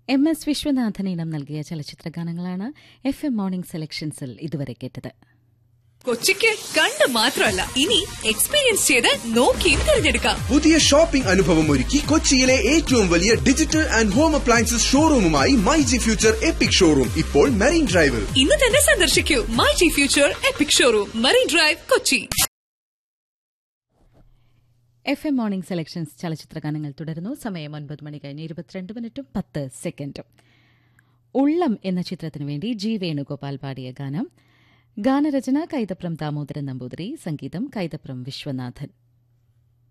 M S Viswanathan ഇനം നൽകിയ ചലച്ചിത്ര ഗാനങ്ങളാണ് എഫ് എം മോർണിംഗ് സെലക്ഷൻസിൽ ഇതുവരെ കേട്ടത് കൊച്ചിക്ക് കണ്ട് മാത്രമല്ല ഇനി എക്സ്പീരിയൻസ് ചെയ്ത് നോക്കിയും തിരഞ്ഞെടുക്കാം പുതിയ ഷോപ്പിംഗ് അനുഭവം ഒരുക്കി കൊച്ചിയിലെ ഏറ്റവും വലിയ ഡിജിറ്റൽ ആൻഡ് ഹോം അപ്ലയൻസസ് ഷോറൂമുമായി my G future epic showroom ഇപ്പോൾ മെറീൻ ഡ്രൈവിൽ ഇന്ന് തന്നെ സന്ദർശിക്കൂ my G future epic showroom marine drive Kochi F M morning selections ചലച്ചിത്ര ഗാനങ്ങൾ തുടരുന്നു സമയം ഒൻപത് മണി കഴിഞ്ഞ് ഇരുപത്തിരണ്ട് മിനിറ്റും പത്ത് സെക്കൻഡും ഉള്ളം എന്ന ചിത്രത്തിനു വേണ്ടി ജി വേണുഗോപാൽ പാടിയ ഗാനം ഗാനരചന കൈതപ്രം ദാമോദരൻ നമ്പൂതിരി സംഗീതം കൈതപ്രം വിശ്വനാഥൻ